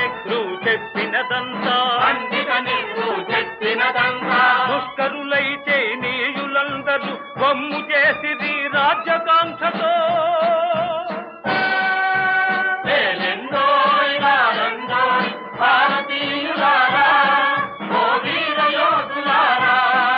నెహ్రూ చెప్పినదంతా పండిత నెహ్రూ చెప్పినదంతా దుష్కరులైతే నీయులందరూ బొమ్ము చేసిరి రాజ్యకాంక్షతో వేలెందోయ్ రారందోయ్ భారతీయులారా ఓ వీర యోధులారా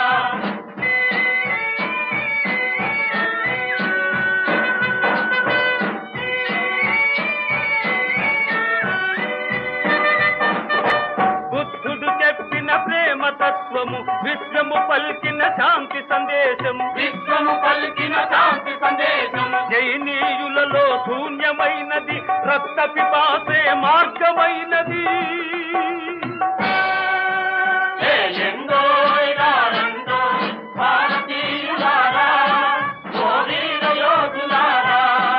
బుద్ధుడు చెప్పిన ప్రేమ తత్వము విశ్వము పలికిన శాంతి సందేశము విశ్వము పలికిన శాంతి సందేశం జైనీయులలో శూన్యమైనది రక్త పిపాసే మార్గమైనది వేలెందోయ్ రారందోయ్ భారతీయులారా ఓ వీర యోధులారా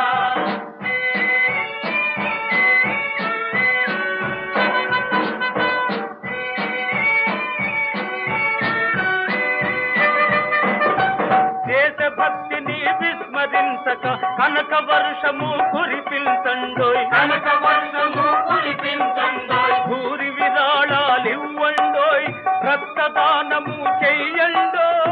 దేశభక్తిని విస్మరించక కనక వర్షము కురిపించండోయ్ కనక వర్షము కురిపించందోయ్ భూరి విరాళాలివ్వండోయ్ రక్తదానము చెయ్యండోయ్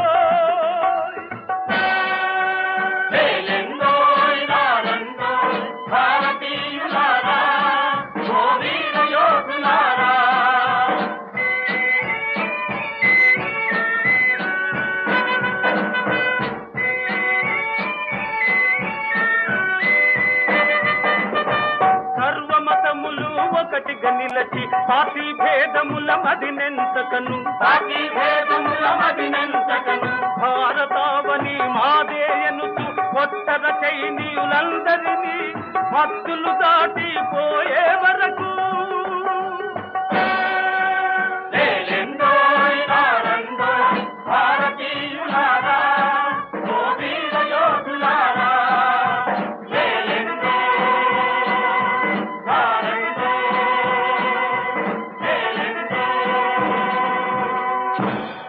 వేలెందోయ్ రారందోయ్ భారతీయులారా ఓ వీర యోధులారా సర్వమతములు ఒకటిగా నిలచి పార్టీ భేదముల మదినెంతకను పార్టీ భేదముల మదినంతకను భారతావని మాదేయనుచు కొట్టర చైనీయులందరినీ మత్తులు దాటిపోయే వరకు వేలెందోయ్ రారందోయ్ భారతీయులారా ఓ వీర యోధులారా వేలెందోయ్ రారందోయ్ వేలెందోయ్